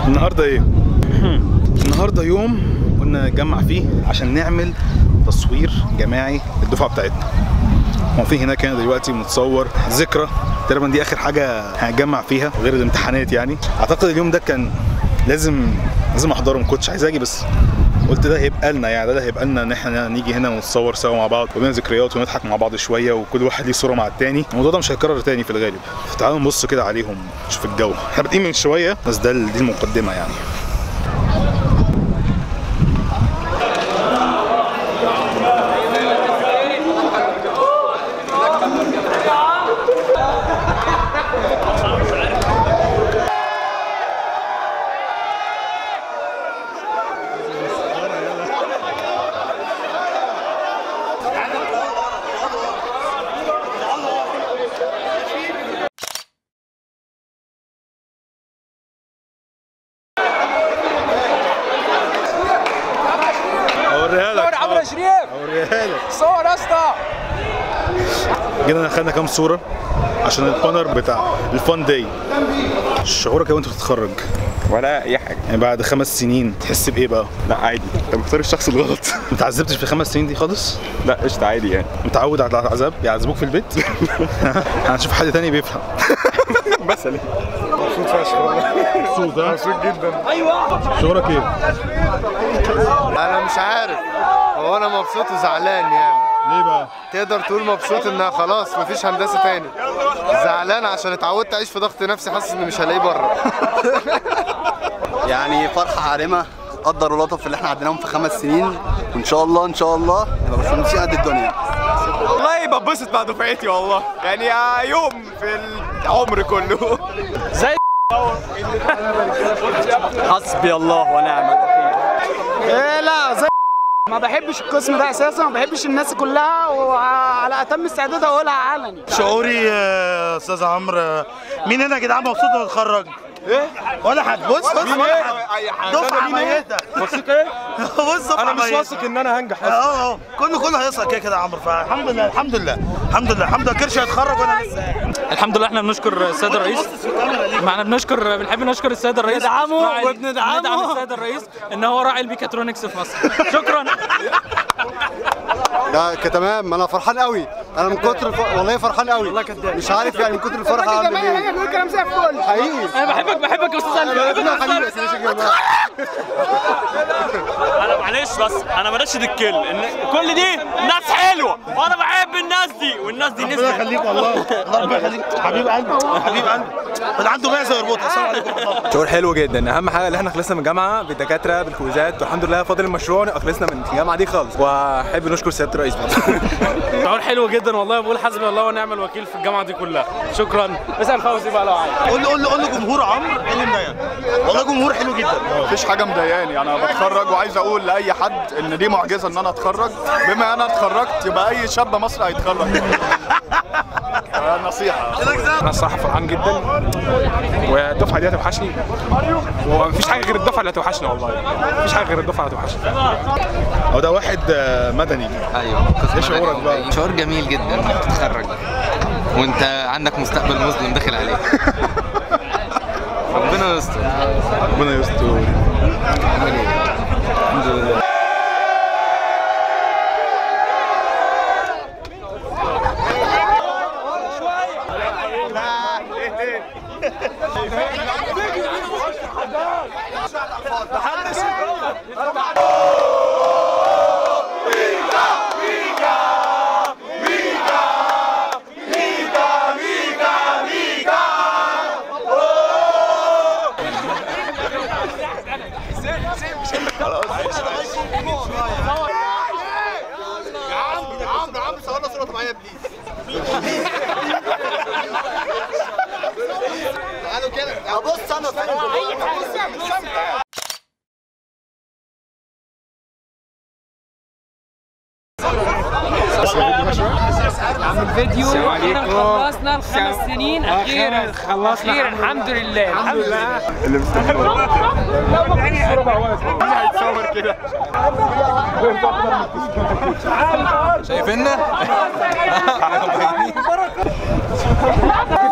النهارده ايه؟ النهارده يوم قلنا نتجمع فيه عشان نعمل تصوير جماعي للدفعه بتاعتنا واقفين هناك هنا دلوقتي بنتصور ذكرى تقريبا دي اخر حاجه هنتجمع فيها غير الامتحانات يعني اعتقد اليوم ده كان لازم لازم احضره ما كنتش عايز اجي بس قلت ده هيبقى لنا يعني ده هيبقى لنا ان احنا نيجي هنا ونتصور سوا مع بعض ولنا ذكريات ونضحك مع بعض شويه وكل واحد ليه صوره مع التاني الموضوع ده مش هيتكرر تاني في الغالب فتعالوا نبص كده عليهم نشوف الجو احنا بادئين من شويه بس ده دي المقدمه يعني اوريها لك صور عمرو شريف اوريها لك صور يا اسطى جينا خدنا كام صوره عشان البانر بتاع الفان داي شعورك وانت بتتخرج ولا اي حاجه يعني بعد خمس سنين تحس بايه بقى؟ لا عادي انت مختار الشخص الغلط ما تعذبتش في الخمس سنين دي خالص؟ لا قشطه عادي يعني متعود على العذاب يعذبوك في البيت هنشوف حد تاني بيفهم مثلا مبسوط فشخ مبسوط ها؟ مبسوط جدا ايوه شعورك ايه؟ انا مش عارف هو انا مبسوط وزعلان يعني ليه بقى؟ تقدر تقول مبسوط ان خلاص مفيش هندسه تاني زعلان عشان اتعودت اعيش في ضغط نفسي حاسس اني مش هلاقيه بره يعني فرحة عارمة قدر ولطف اللي احنا عديناهم في خمس سنين وان شاء الله ان شاء الله نبقى باشمهندسين قد الدنيا والله ببسط مع دفعتي والله يعني آه، يوم في العمر كله حسبي الله ونعم الوكيل ايه لا زي ما بحبش القسم ده اساسا ما بحبش الناس كلها وعلى اتم استعداد اقولها علني شعوري يا استاذ عمرو مين هنا يا جدعان مبسوط انه اتخرج؟ ايه؟ ولا حد بص بص ولا حد دفعه ميته واثق ايه؟ بص دفعه انا مش ميتة. واثق ان انا هنجح اه اه كله كله هيصل كده كده يا عمرو فالحمد لله الحمد لله الحمد لله الحمد لله كرش هيتخرج وانا لسه الحمد لله احنا بنشكر السيد الرئيس بص في الكاميرا ليه؟ معنا بنشكر بنحب نشكر السيد الرئيس ندعمه راعي- وبندعمه. ندعم السيد الرئيس ان هو راعي الميكاترونكس في مصر شكرا لا تمام انا فرحان قوي انا من كتر الف... والله فرحان قوي والله كداب مش عارف يعني من كتر الفرحه اعمل ايه بقول كلام زي الفل حقيقي انا بحبك بحبك يا استاذ قلبي بحبك يا حبيبي أستاذ يا سيدي يا جماعه انا معلش بس انا بنشد الكل ان كل دي ناس حلوه وانا بحب الناس دي والناس دي ربنا نسبه يخليك والله الله ربنا يخليك حبيب قلبي حبيب قلبي اللي عنده معزه يربطها السلام عليكم ورحمه الله شعور حلو جدا اهم حاجه اللي احنا خلصنا من الجامعه بالدكاتره بالكويزات والحمد لله فاضل المشروع خلصنا من الجامعه دي خالص واحب نشكر سياده الرئيس برضه شعور حلو جدا والله بقول حسبي الله ونعم الوكيل في الجامعه دي كلها شكرا اسال فوزي بقى لو عايز قول له قول له قول له جمهور عمرو ايه اللي مضايقك؟ والله جمهور حلو جدا مفيش حاجه مضايقاني انا بتخرج وعايز اقول لاي حد ان دي معجزه ان انا اتخرج بما انا اتخرجت يبقى اي شاب مصري هيتخرج نصيحه انا الصراحه فرحان جدا والدفعه دي هتوحشني ومفيش حاجه غير الدفعه اللي هتوحشني والله مفيش حاجه غير الدفعه اللي هتوحشني هو ده واحد آه، مدني ايوه ايه شعورك بقى؟ شعور جميل جدا انك تتخرج وانت عندك مستقبل مظلم داخل عليك ربنا يستر ربنا يستر عمرو عمرو صورنا صوره معايا بليز تعالوا كده بص انا فيديو اخيرا خلصنا الخمس سنين اخيرا خلصنا اخيرا الحمد لله الحمد لله هيتصور كده شايفيننا؟